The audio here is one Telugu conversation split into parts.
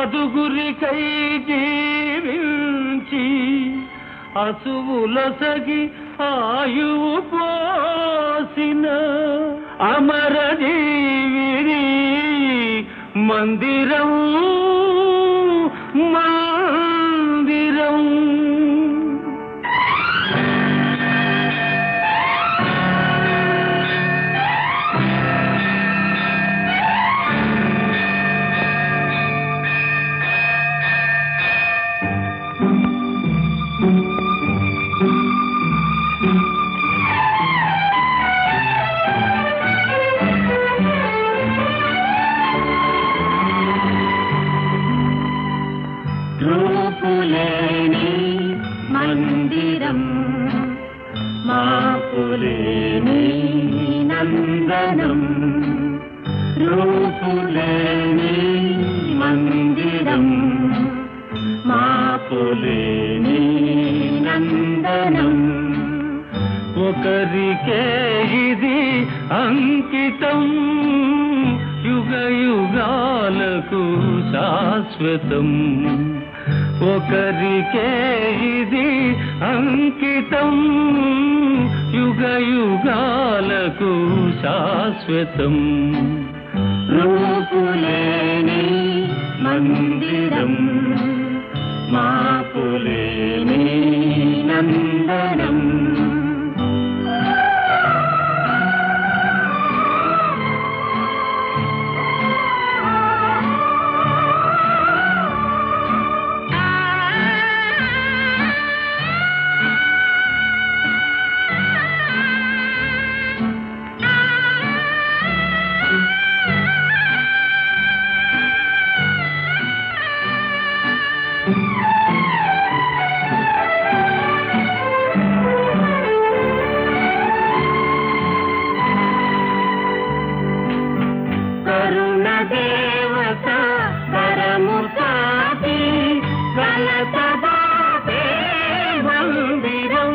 పదుగురికై జీవించి అసువులసగి ఆయువు పోసిన అమర జీవిని మందిరం మందిరం రూపులేని మందిరం మాపులేని నందనం రూపులేని మందిరం మాపులేని నందనం ఒకరికే ఇది అంకితం యుగ యుగాలకు శాశ్వతం ఒకరికే ఇది అంకితం యుగ యుగాలకు శాశ్వతం రూపులేని మందిరం మాపులేని నందనం కరుణ దేవత కరము సాటి కలత బాపే మందిరం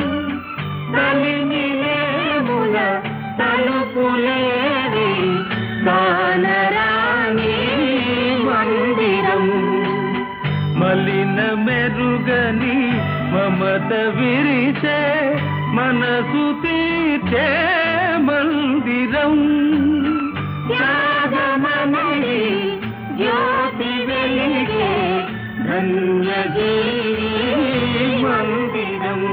కలిమిలేముల తలుపులేని కానరాని మందిరం మలిన మెరుగని మమత విరిసే మనసు తీర్చే మందిరం త్యాగమనడి జ్యోతి వెలిగే ధన్యగిరి మందిరం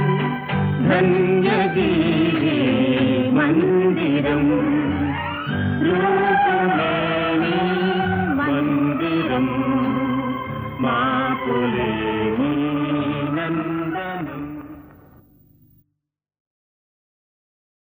ధన్యగిరి మందిరం రూపులేని మందిరం మాపులే